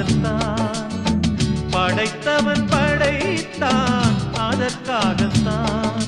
எனக்காகத்தான் படைத்தவன் படைத்தான் அதற்காகத்தான்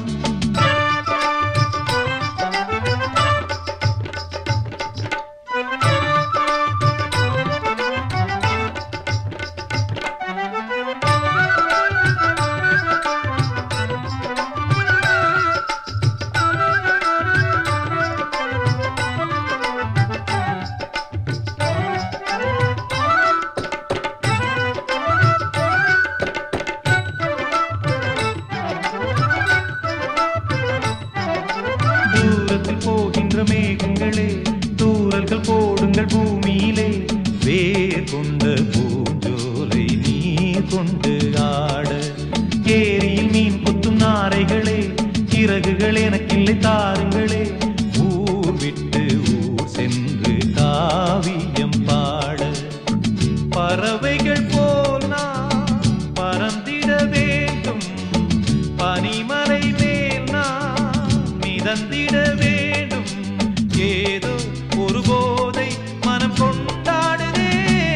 தூரத்தில் போகின்ற மேகங்களே தூரல்கள் போடுங்கள் பூமியிலே வேர் கொண்ட பூஞ்சோலை நீர் கொண்டு ஆட ஏரியில் மீன் கொத்தும் நாரைகளே இறகுகள் எனக்கில்லை தாருங்களே ஊர் விட்டு ஊர் சென்று காவியம் பாட பறவைகள் போல் நான் பறந்திட வேண்டும் பனிமலை மேல் நான் மிதந்திட வேண்டும் ஏதோ ஒரு போதை மனம் கொண்டாடுதே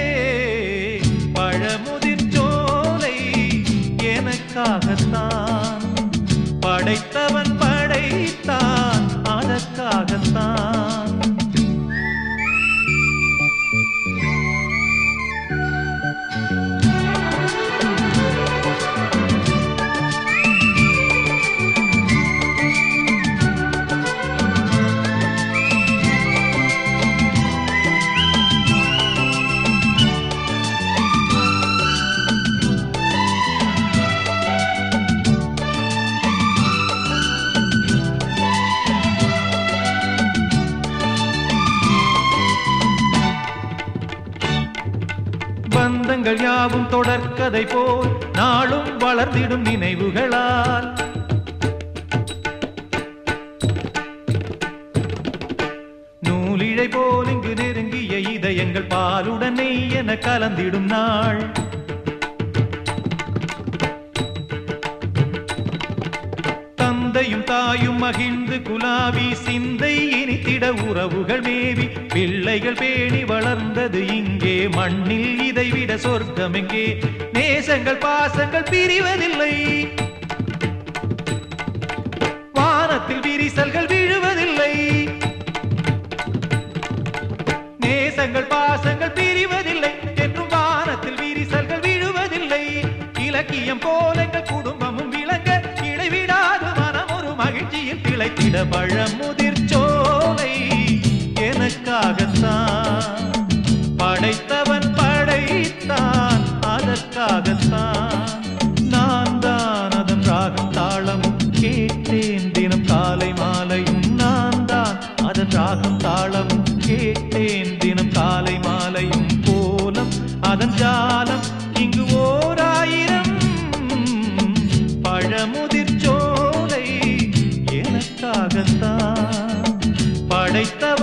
பழமுதிர் சோலை எனக்காகத்தான் படைத்தவன் படைத்தான் அதற்காகத்தான் பந்தங்கள் யாவும் தொடர்கதை போல் நாளும் வளர்ந்திடும் நினைவுகளால் நூலிழை போல் இங்கு நெருங்கிய இதயங்கள் பாலுடன் நெய் என கலந்திடும் நாள் தந்தையும் தாயும் மகிழ்ந்து குலாவி சிந்தை இனித்திட உறவுகள் மேவி பிள்ளைகள் பேணி வளர்ந்தது இங்கே மண்ணில் இதைவிட சொர்க்கம் எங்கே நேசங்கள் பாசங்கள் பிரிவதில்லை வானத்தில் விரிசல்கள் விழுவதில்லை நேசங்கள் பாசங்கள் பிரிவதில்லை என்றும் வானத்தில் விரிசல்கள் விழுவதில்லை இலக்கியம் போல எங்கள் குடும்பமும் விளங்க இடைவிடாது மனம் ஒரு மகிழ்ச்சியில் திளைத்திட பழமுதிர் சோலை எனக்காகத்தான் படைத்தவன் படைத்தான் அதற்காகத்தான் நான் தான் அதன் ராகம் தாளமும் கேட்டேன் தினம் காலை மாலையும் நான் தான் அதன் ராகம் தாளமும் கேட்டேன் தினம் காலை மாலையும் கோலம் அதன் ஜாலம் இங்கு ஓர் ஆயிரம் பழமுதிர் சோலை எனக்காகத்தான் படைத்த